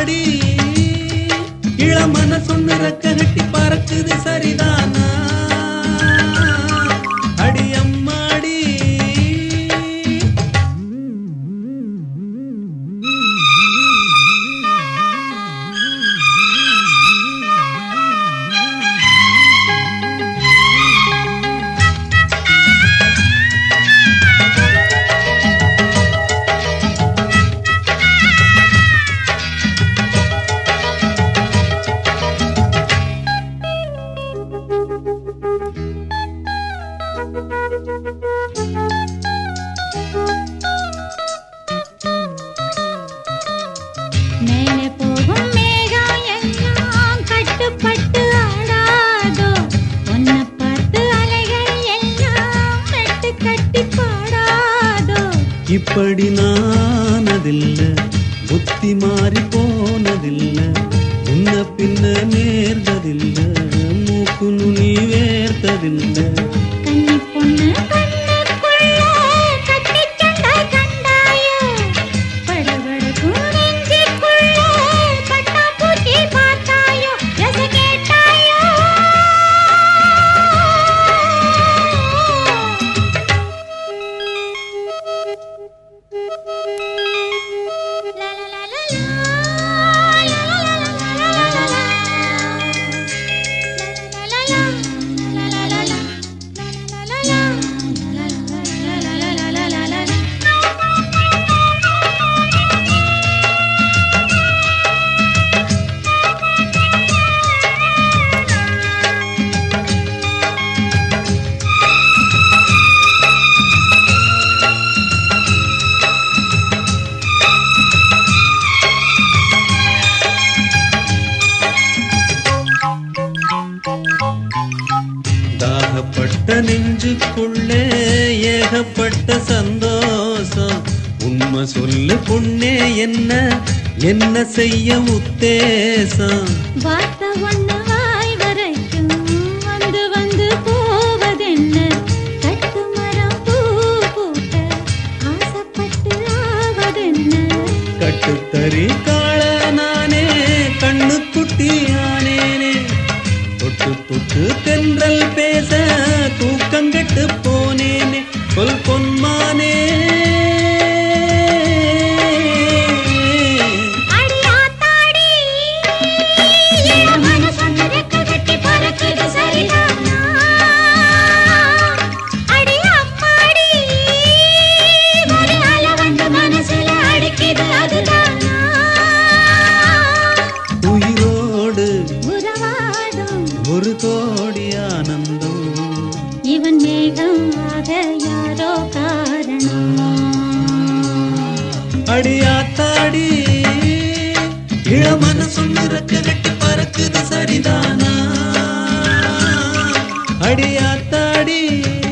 ஆத்தாடி இளமன சொன்ன ரெக்க கட்டி பறக்குது சரிதானா அடி அம்மாடி மேலே போகும் மேகம் எல்லாம் கட்டுப்பட்டு ஆடாதோ உன்னை பார்த்து அலைகள் எல்லாம் மெட்டு கட்டி பாடாதோ இப்படி நானதில்ல புத்தி மாறி போனதில்ல முன்ன பின்ன நேர்ந்ததில்ல மூக்கு நுனி வேர்த்ததில்ல கன்னி பொண்ணு கண்ணுக்குள்ள கட்டிச் சண்டை கண்டாயோ படபடக்கும் நெஞ்சுக்குள்ள பட்டாம்பூச்சி பார்த்தாயோ ரச கேட்டாயோ லா லா லா லா லா, லா லா லா லா லா லா லா. La la la la, la la la la la, la la la la, la la la la la la la. தாகப்பட்ட நெஞ்சுக்குள்ளே ஏகப்பட்ட சந்தோஷம் உண்மை சொல்லு பொண்ணே என்ன என்ன செய்ய உத்தேசம் வார்த்தை ஒண்ணு வாய் வரைக்கும் வந்து வந்து போவதென்ன கட்டு மரம் பூ பூக்க ஆசைப்பட்டு ஆவதென்ன கட்டுத்தறி காள நானே கண்ணு குட்டி ஆனேனே தொட்டு தொட்டு தென்றல் பேச தூக்கங்கெட்டு போனேனே சொல் பொன்மானே அடி ஆத்தாடி என் மனசு ரெக்க கட்டி பறக்குது சரிதானா அடி அம்மாடி ஒரு அலை வந்து மனசுல அடிக்குது அதுதானா உயிரோடு உறவாடும் ஒரு கோடி ஆனந்தம் இவன் மேகம் ஆக யாரோ காரணம் அடியாத்தாடி இளமன சொன்னிறக்க கட்டி பறக்குது சரிதானா அடியாத்தாடி